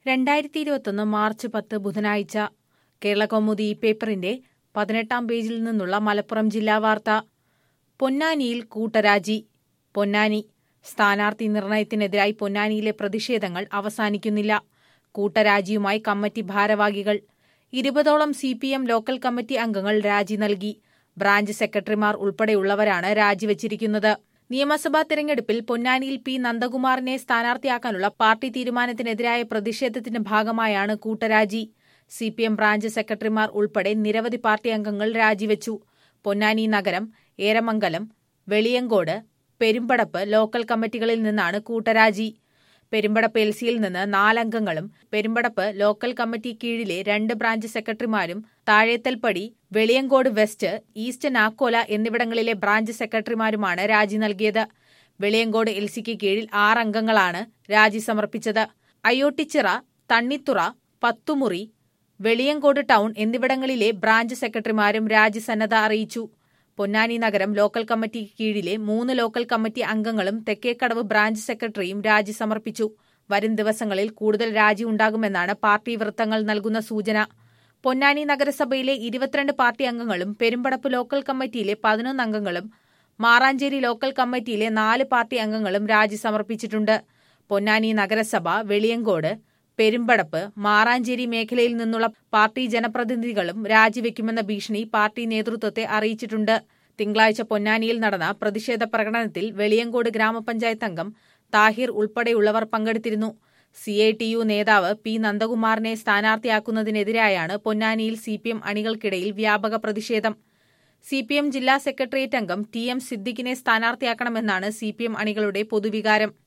രണ്ടായിരത്തി ഇരുപത്തൊന്ന് മാർച്ച് പത്ത് ബുധനാഴ്ച കേരളകൗമുദി ഈ പേപ്പറിന്റെ പതിനെട്ടാം പേജിൽ നിന്നുള്ള മലപ്പുറം ജില്ലാ വാർത്ത പൊന്നാനിയിൽ കൂട്ടരാജി പൊന്നാനി സ്ഥാനാർത്ഥി നിർണയത്തിനെതിരായി പൊന്നാനിയിലെ പ്രതിഷേധങ്ങൾ അവസാനിക്കുന്നില്ല കൂട്ടരാജിയുമായി കമ്മിറ്റി ഭാരവാഹികൾ ഇരുപതോളം C P M local committee അംഗങ്ങൾ രാജി നൽകി ബ്രാഞ്ച് സെക്രട്ടറിമാർ ഉൾപ്പെടെയുള്ളവരാണ് രാജിവച്ചിരിക്കുന്നത് നിയമസഭാ തെരഞ്ഞെടുപ്പിൽ പൊന്നാനിയിൽ പി നന്ദകുമാറിനെ സ്ഥാനാർത്ഥിയാക്കാനുള്ള പാർട്ടി തീരുമാനത്തിനെതിരായ പ്രതിഷേധത്തിന്റെ ഭാഗമായാണ് കൂട്ടരാജി സി പി എം ബ്രാഞ്ച് സെക്രട്ടറിമാർ ഉൾപ്പെടെ നിരവധി പാർട്ടി അംഗങ്ങൾ രാജിവെച്ചു പൊന്നാനി നഗരം ഏരമംഗലം വെളിയങ്കോട് പെരുമ്പടപ്പ് ലോക്കൽ കമ്മിറ്റികളിൽ നിന്നാണ് കൂട്ടരാജി പെരുമ്പടപ്പ് എൽ സിയിൽ നിന്ന് നാലംഗങ്ങളും പെരുമ്പടപ്പ് ലോക്കൽ കമ്മിറ്റി കീഴിലെ രണ്ട് ബ്രാഞ്ച് സെക്രട്ടറിമാരും താഴേത്തൽപ്പടി വെളിയങ്കോട് വെസ്റ്റ് ഈസ്റ്റ് നാക്കോല എന്നിവിടങ്ങളിലെ ബ്രാഞ്ച് സെക്രട്ടറിമാരുമാണ് രാജി നൽകിയത് വെളിയങ്കോട് എൽ സിക്ക് കീഴിൽ ആറംഗങ്ങളാണ് രാജി സമർപ്പിച്ചത് അയ്യോട്ടിച്ചിറ തണ്ണിത്തുറ പത്തുമുറി വെളിയങ്കോട് ടൗൺ എന്നിവിടങ്ങളിലെ ബ്രാഞ്ച് സെക്രട്ടറിമാരും രാജിസന്നദ്ധ അറിയിച്ചു പൊന്നാനി നഗരം ലോക്കൽ കമ്മിറ്റി കീഴിലെ മൂന്ന് ലോക്കൽ കമ്മിറ്റി അംഗങ്ങളും തെക്കേക്കടവ് ബ്രാഞ്ച് സെക്രട്ടറിയും രാജി സമർപ്പിച്ചു വരും ദിവസങ്ങളിൽ കൂടുതൽ രാജി ഉണ്ടാകുമെന്നാണ് പാർട്ടി വൃത്തങ്ങൾ നൽകുന്ന സൂചന പൊന്നാനി നഗരസഭയിലെ ഇരുപത്തിരണ്ട് പാർട്ടി അംഗങ്ങളും പെരുമ്പടപ്പ് ലോക്കൽ കമ്മിറ്റിയിലെ പതിനൊന്ന് അംഗങ്ങളും മാറാഞ്ചേരി ലോക്കൽ കമ്മിറ്റിയിലെ നാല് പാർട്ടി അംഗങ്ങളും രാജി സമർപ്പിച്ചിട്ടുണ്ട് പൊന്നാനി നഗരസഭ വെളിയങ്കോട് പെരുമ്പടപ്പ് മാറാഞ്ചേരി മേഖലയിൽ നിന്നുള്ള പാർട്ടി ജനപ്രതിനിധികളും രാജിവെക്കുമെന്ന ഭീഷണി പാർട്ടി നേതൃത്വത്തെ അറിയിച്ചിട്ടുണ്ട് തിങ്കളാഴ്ച പൊന്നാനിയിൽ നടന്ന പ്രതിഷേധ പ്രകടനത്തിൽ വെളിയങ്കോട് ഗ്രാമപഞ്ചായത്ത് അംഗം താഹിർ ഉൾപ്പെടെയുള്ളവർ പങ്കെടുത്തിരുന്നു സി ഐ ടി യു നേതാവ് പി നന്ദകുമാറിനെ സ്ഥാനാർത്ഥിയാക്കുന്നതിനെതിരായാണ് പൊന്നാനിയിൽ സി പി എം അണികൾക്കിടയിൽ വ്യാപക പ്രതിഷേധം സി പി എം ജില്ലാ സെക്രട്ടേറിയറ്റ് അംഗം ടി എം സിദ്ദിഖിനെ സ്ഥാനാർത്ഥിയാക്കണമെന്നാണ് സി പി എം അണികളുടെ പൊതുവികാരം